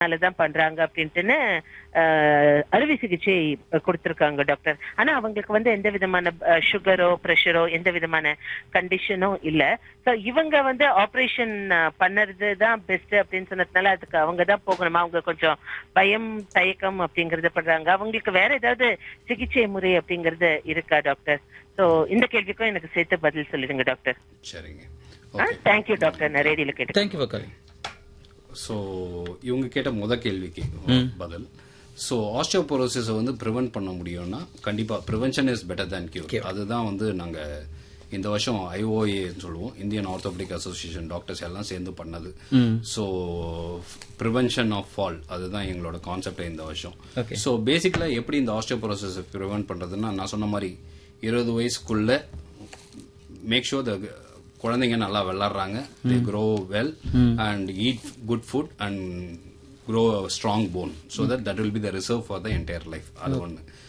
தான் பண்றாங்க அப்படின்ட்டுன்னு அஹ், அறுவை சிகிச்சை கொடுத்திருக்காங்க டாக்டர் ஆனா அவங்களுக்கு வந்து எந்த விதமான சுகரோ பிரஷரோ எந்த விதமான கண்டிஷனும் இல்ல சோ இவங்க வந்து ஆபரேஷன் பண்ணறது தான் பெஸ்ட் அப்படின்னு சொன்னதுனால அதுக்கு அவங்க தான் போகணுமா அவங்க கொஞ்சம் பயம் தயக்கம் அப்படிங்கறத பண்றாங்க அவங்களுக்கு வேற ஏதாவது சிகிச்சை முறை அப்படிங்கறது இருக்கா டாக்டர் சோ இந்த கேள்விக்கும் எனக்கு சேர்த்து பதில் சொல்லிடுங்க டாக்டர் சரிங்க தேங்க்யூ டாக்டர் நான் ரேடியோல கேட்டேன் தேங்க்யூ ஃபார் காலிங் ஸோ இவங்க கேட்ட முத கேள்விக்கு பதில் ஸோ ஆஸ்டியோபோரோசிஸை வந்து ப்ரிவென்ட் பண்ண முடியும்னா கண்டிப்பா prevention is better than cure அதுதான் வந்து நாங்க இந்த வருஷம் ஐஓஏ சொல்லுவோம் இந்தியன் ஆர்த்தோபெடிக் அசோசியேஷன் டாக்டர்ஸ் எல்லாம் சேர்ந்து பண்ணது ஸோ ப்ரிவென்ஷன் ஆஃப் ஃபால் அதுதான் எங்களோட கான்செப்ட் இந்த வருஷம் Okay. ஸோ பேசிக்கலா எப்படி இந்த ஆஸ்டியோபோரோசிஸ் ப்ரிவென்ட் பண்றதுன்னா நான் சொன்ன மாதிரி இருபது வயசுக்குள்ள மேக் ஷோர் த குழந்தைங்க நல்லா விளையாடுறாங்க they grow well and eat good food and grow strong bone so that that will be the reserve for the entire life அது ஒன்று